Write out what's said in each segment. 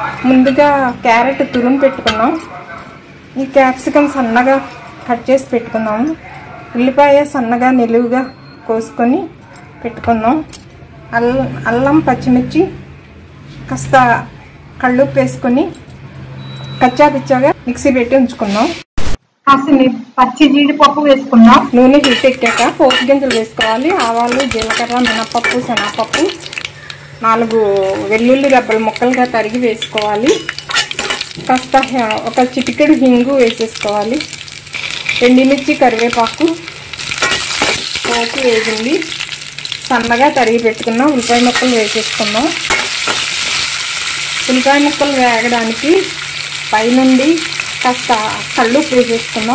ముందుగా క్యారెట్ తురుము పెట్టుకున్నాం ఈ క్యాప్సికమ్ సన్నగా కట్ చేసి పెట్టుకున్నాము ఉల్లిపాయ సన్నగా నిలువుగా కోసుకొని పెట్టుకున్నాం అల్లం అల్లం పచ్చిమిర్చి కాస్త కళ్ళుప్పు వేసుకొని కచ్చా పిచ్చాగా మిక్సీ పెట్టి ఉంచుకున్నాం కాసిన పచ్చి జీడిపప్పు వేసుకున్నాం నూనె హీట్ ఎక్కాక పోపు గింజలు వేసుకోవాలి ఆవాలు జీలకర్ర మినపప్పు శనగపప్పు నాలుగు వెల్లుల్లి రెబ్బలు ముక్కలుగా తరిగి వేసుకోవాలి కాస్త హె- ఒక చిటికెడు హింగు వేసేసుకోవాలి ఎండిమిర్చి కరివేపాకు పోపు వేసింది సన్నగా తరిగి పెట్టుకున్నాం ఉల్లిపాయ ముక్కలు వేసేసుకున్నాం ఉల్లిపాయ ముక్కలు వేగడానికి పైనుండి కాస్త కళ్ళు వేసేసుకున్నాం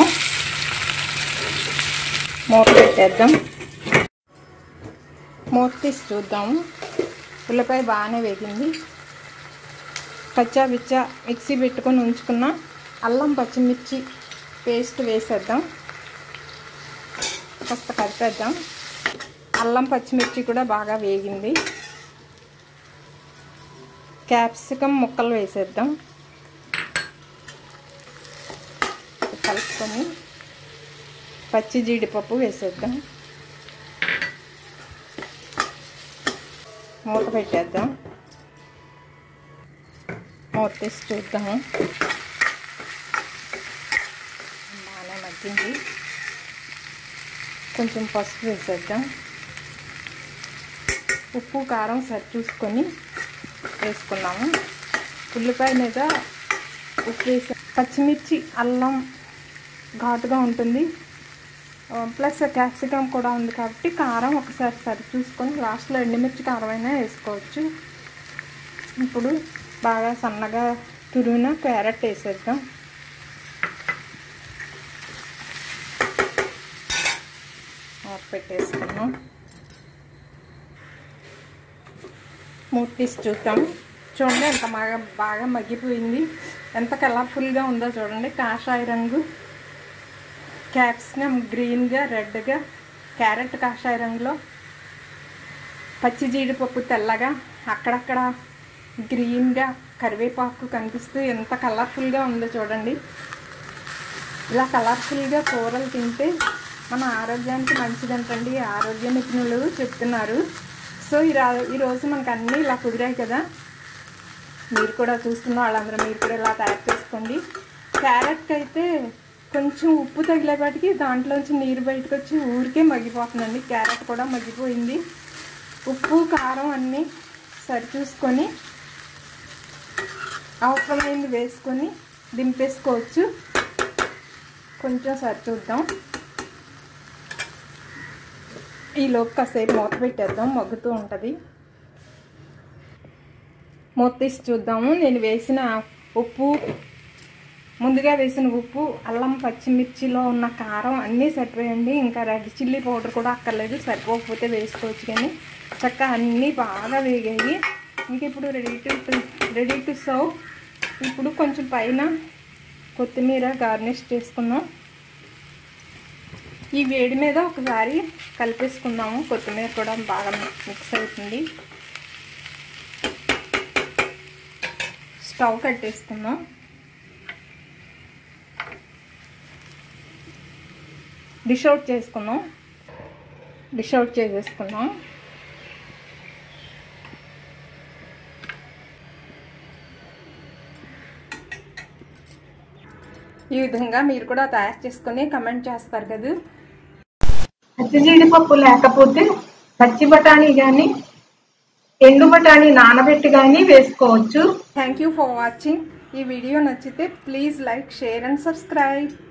మూత పెట్టేద్దాం మూత తీసి చూద్దాము ఉల్లిపాయ బాగానే వేగింది కచ్చా బిచ్చా మిక్సీ పెట్టుకొని ఉంచుకున్న అల్లం పచ్చిమిర్చి పేస్ట్ వేసేద్దాం కాస్త కలిపేద్దాం అల్లం పచ్చిమిర్చి కూడా బాగా వేగింది క్యాప్సికమ్ ముక్కలు వేసేద్దాం కలుపుకొని పచ్చి జీడిపప్పు వేసేద్దాం మూత పెట్టేద్దాం మూత తీసి చూద్దాము బాగానే మగ్గింది కొంచెం పసుపు వేసేద్దాం ఉప్పు కారం సరి చూసుకొని వేసుకున్నాము ఉల్లిపాయ మీద ఉప్పు వేసి పచ్చిమిర్చి అల్లం ఘాటుగా ఉంటుంది ప్లస్ క్యాప్సికమ్ కూడా ఉంది కాబట్టి కారం ఒకసారి సరి చూసుకొని లాస్ట్లో ఎండుమిర్చి కారం అయినా వేసుకోవచ్చు ఇప్పుడు బాగా సన్నగా తురిమిన క్యారెట్ వేసేద్దాం మూత పెట్టేసుకున్నాం మూత తీసి చూద్దాం చూడండి ఎంత బాగా బాగా మగ్గిపోయింది ఎంత కలర్ఫుల్గా ఉందో చూడండి కాషాయ రంగు క్యాప్సికమ్ గ్రీన్గా రెడ్గా క్యారెట్ కాషాయ రంగులో పచ్చి జీడిపప్పు తెల్లగా అక్కడక్కడ గ్రీన్గా కరివేపాకు కనిపిస్తూ ఎంత కలర్ఫుల్గా ఉందో చూడండి ఇలా కలర్ఫుల్గా కూరలు తింటే మన ఆరోగ్యానికి మంచిదంటండి ఆరోగ్య నిపుణులు చెప్తున్నారు సో ఈ రా ఈరోజు మనకు అన్నీ ఇలా కుదిరాయి కదా మీరు కూడా చూస్తున్న వాళ్ళందరూ మీరు కూడా ఇలా తయారు చేసుకోండి క్యారెట్కి అయితే కొంచెం ఉప్పు తగిలేపాటికి దాంట్లోంచి నీరు బయటకు వచ్చి ఊరికే మగ్గిపోతుందండి క్యారెట్ కూడా మగ్గిపోయింది ఉప్పు కారం అన్నీ సరి చూసుకొని అవసరమైంది వేసుకొని దింపేసుకోవచ్చు కొంచెం సరి చూద్దాం ఈలోపు కాసేపు మూత పెట్టేద్దాం మగ్గుతూ ఉంటుంది మూత తీసి చూద్దాము నేను వేసిన ఉప్పు ముందుగా వేసిన ఉప్పు అల్లం పచ్చిమిర్చిలో ఉన్న కారం అన్నీ సరిపోయండి ఇంకా రెడ్ చిల్లీ పౌడర్ కూడా అక్కర్లేదు సరిపోకపోతే వేసుకోవచ్చు కానీ చక్క అన్నీ బాగా వేగాయి ఇంక ఇప్పుడు ready to ready to serve ఇప్పుడు కొంచెం పైన కొత్తిమీర గార్నిష్ చేసుకుందాం ఈ వేడి మీద ఒకసారి కలిపేసుకుందాము కొత్తిమీర కూడా బాగా మిక్స్ అవుతుంది స్టవ్ కట్టేసుకుందాం డిష్ అవుట్ చేసుకుందాం డిష్ అవుట్ చేసేసుకుందాం ఈ విధంగా మీరు కూడా తయారు చేసుకొని కమెంట్ చేస్తారు కదా పచ్చి జీడిపప్పు లేకపోతే పచ్చి బఠానీ కానీ ఎండు బఠానీ నానబెట్టి కానీ వేసుకోవచ్చు థ్యాంక్ యూ ఫర్ వాచింగ్ ఈ వీడియో నచ్చితే please like share and subscribe